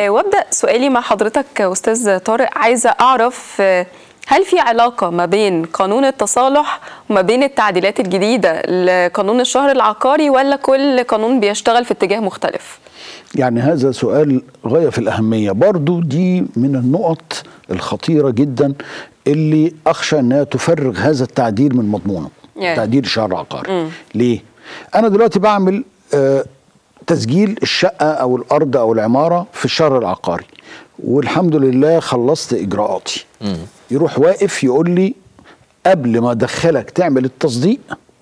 آه، وابدا سؤالي مع حضرتك استاذ طارق عايزه اعرف آه، هل في علاقه ما بين قانون التصالح وما بين التعديلات الجديده لقانون الشهر العقاري ولا كل قانون بيشتغل في اتجاه مختلف يعني هذا سؤال غاية في الأهمية برضو دي من النقط الخطيرة جدا اللي أخشى أنها تفرغ هذا التعديل من مضمونه يعني. تعديل الشهر العقاري ليه؟ أنا دلوقتي بعمل آه تسجيل الشقة أو الأرض أو العمارة في الشهر العقاري والحمد لله خلصت إجراءاتي يروح واقف يقول لي قبل ما أدخلك تعمل التصديق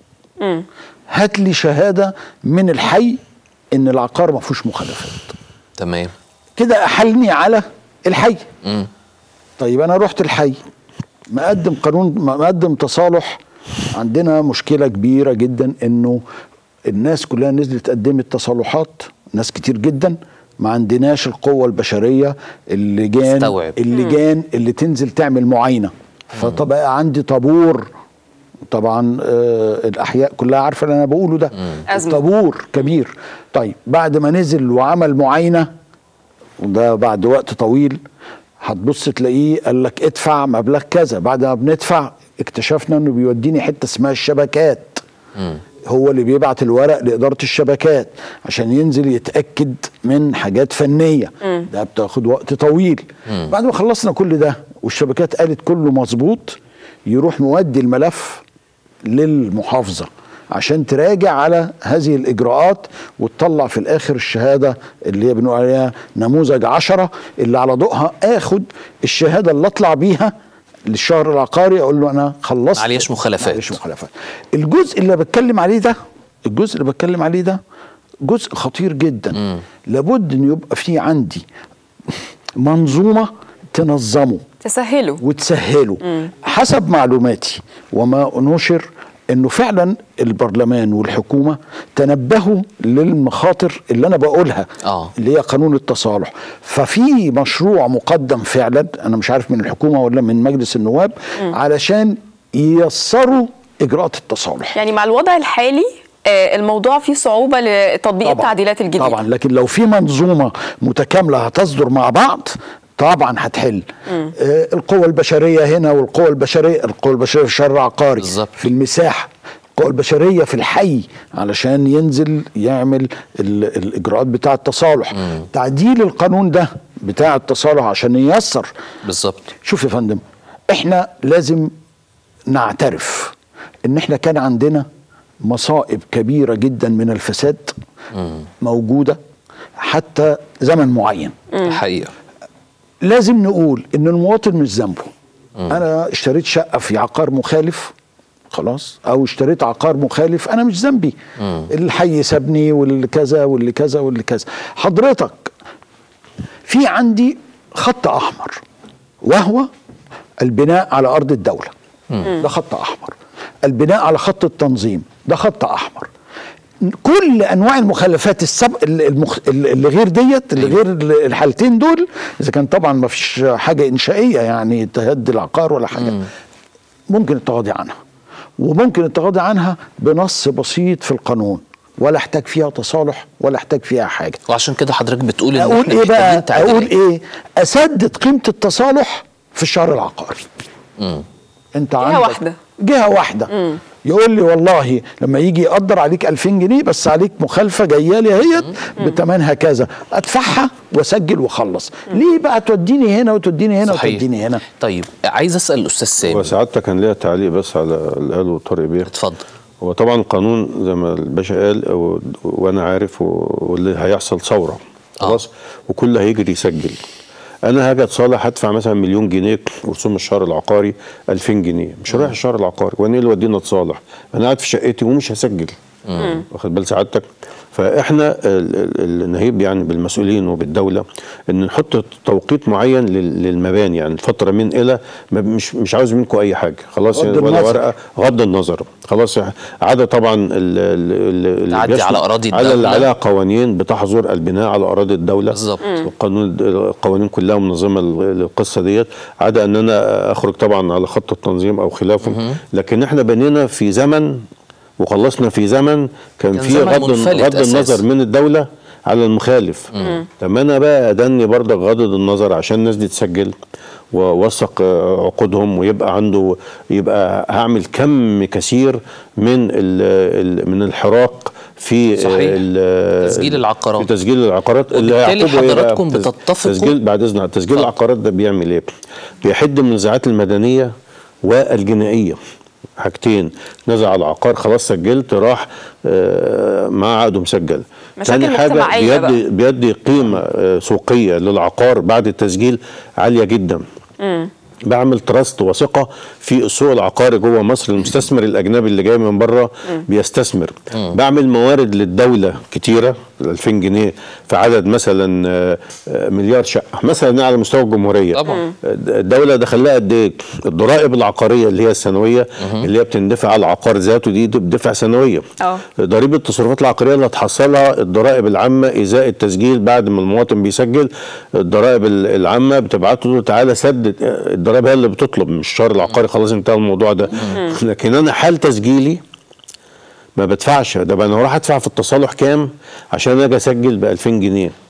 هات لي شهادة من الحي إن العقار ما فيهوش مخالفات تمام كده احلني على الحي مم. طيب انا رحت الحي مقدم قانون مقدم تصالح عندنا مشكله كبيره جدا انه الناس كلها نزلت قدمت تصالحات ناس كتير جدا ما عندناش القوه البشريه اللجان تستوعب. اللجان اللي تنزل تعمل معاينه فطبقى عندي طابور طبعا آه الاحياء كلها عارفه اللي انا بقوله ده أزمة. طابور كبير طيب بعد ما نزل وعمل معاينه وده بعد وقت طويل هتبص تلاقيه قال لك ادفع مبلغ كذا بعد ما بندفع اكتشفنا انه بيوديني حته اسمها الشبكات هو اللي بيبعت الورق لإدارة الشبكات عشان ينزل يتأكد من حاجات فنية ده بتاخد وقت طويل بعد ما خلصنا كل ده والشبكات قالت كله مظبوط يروح مودي الملف للمحافظة عشان تراجع على هذه الإجراءات وتطلع في الآخر الشهادة اللي هي بنقول عليها نموذج عشرة اللي على ضوءها آخد الشهادة اللي أطلع بيها للشهر العقاري أقول له أنا خلصت معليش مخالفات. معليش مخالفات الجزء اللي بتكلم عليه ده الجزء اللي بتكلم عليه ده جزء خطير جدا مم. لابد ان يبقى في عندي منظومه تنظمه تسهلوا وتسهله حسب معلوماتي وما نشر انه فعلا البرلمان والحكومه تنبهوا للمخاطر اللي انا بقولها آه. اللي هي قانون التصالح ففي مشروع مقدم فعلا انا مش عارف من الحكومه ولا من مجلس النواب علشان ييسروا اجراءات التصالح يعني مع الوضع الحالي آه، الموضوع فيه صعوبه لتطبيق التعديلات الجديده طبعا لكن لو في منظومه متكامله هتصدر مع بعض طبعا هتحل آه القوة البشرية هنا والقوة البشرية القوة البشرية في الشهر العقاري بالظبط. في المساحة القوة البشرية في الحي علشان ينزل يعمل ال- الإجراءات بتاع التصالح تعديل القانون ده بتاع التصالح عشان ييسر بالظبط شوف يا فندم احنا لازم نعترف ان احنا كان عندنا مصائب كبيره جدا من الفساد موجوده حتى زمن معين حقيقه لازم نقول ان المواطن مش ذنبه انا اشتريت شقه في عقار مخالف خلاص او اشتريت عقار مخالف انا مش ذنبي الحي سابني واللي كذا واللي كذا واللي كذا حضرتك في عندي خط احمر وهو البناء على ارض الدوله ده خط احمر البناء على خط التنظيم ده خط احمر كل انواع المخالفات السب... المخ... اللي غير ديت اللي غير الحالتين دول اذا كان طبعا ما فيش حاجه انشائيه يعني تهدي العقار ولا حاجه ممكن التغاضي عنها وممكن التغاضي عنها بنص بسيط في القانون ولا احتاج فيها تصالح ولا احتاج فيها حاجه وعشان كده حضرتك بتقول ان اقول احنا ايه بقى محتاجين تعديلات. اقول ايه اسدد قيمه التصالح في الشهر العقاري انت جهة عندك واحدة. جهه واحده يقول لي والله لما يجي يقدر عليك 2000 جنيه بس عليك مخالفه جايه لي اهيت بثمنها كذا ادفعها واسجل واخلص ليه بقى توديني هنا وتوديني هنا صحيح. وتوديني هنا طيب عايز اسال الاستاذ سامي وسعادتك كان ليا تعليق بس على اللي قاله طارق بيه اتفضل هو طبعا القانون زي ما الباشا قال و- وانا عارف و- واللي هيحصل ثوره خلاص وكل هيجري يسجل انا هاجي اتصالح هدفع مثلا مليون جنيه رسوم الشهر العقاري 2000 جنيه مش رايح الشهر العقاري وانا ايه اللي وديني اتصالح انا قاعد في شقتي ومش هسجل واخد بال سعادتك فاحنا ال- ال- النهيب يعني بالمسؤولين وبالدوله ان نحط توقيت معين لل- للمباني يعني فتره من الى ما- مش مش عاوز منكم اي حاجه خلاص غض يعني ولا النظر. ورقه غض النظر خلاص عدا طبعا ال- ال- اللي تعدي بيسمع- على أراضي على اللي الدولة. عليها قوانين بتحظر البناء على اراضي الدوله بالظبط. القانون القوانين كلها منظمه لل- للقصه ديت عدا ان انا اخرج طبعا على خط التنظيم او خلافه لكن احنا بنينا في زمن وخلصنا في زمن كان, كان في زمن غض منفلت غض أساساً. النظر من الدوله على المخالف طب ما انا بقى ادني برضك غاضض النظر عشان الناس دي تسجل ووثق آه، عقودهم ويبقى عنده يبقى هعمل كم كثير من ال ال من الحراك في صحيح. ال- تسجيل العقارات. في تسجيل العقارات اللي وبالتالي هيعقبه إيه بقى؟ حضراتكم تس- بتتفقوا- تسجيل بعد اذنك تسجيل اتفضل. العقارات ده بيعمل ايه؟ بيحد من النزاعات المدنيه والجنائيه حاجتين نزع العقار خلاص سجلت راح آه، مع عقده مسجل مشاكل تاني حاجه مجتمعية بيدي, بيدي قيمه آه، سوقيه للعقار بعد التسجيل عاليه جدا بعمل تراست وثقه في السوق العقاري جوه مصر المستثمر الاجنبي اللي جاي من بره بيستثمر بعمل موارد للدوله كتيره 2000 جنيه في عدد مثلا آه، آه، مليار شقه مثلا على مستوى الجمهوريه طبعا. الدوله دخل لها قد ايه الضرائب العقاريه اللي هي السنويه اللي هي بتندفع على العقار ذاته دي بتدفع سنويه اه. ضريبه التصرفات العقاريه اللي هتحصلها الضرائب العامه ازاء التسجيل بعد ما المواطن بيسجل الضرائب ال- العامه بتبعته له تعالى سدد الضرائب هي اللي بتطلب مش الشهر العقاري خلاص انتهى الموضوع ده لكن انا حال تسجيلي ما بدفعش ده بقى انا هروح ادفع في التصالح كام عشان اجي اسجل ب 2000 جنيه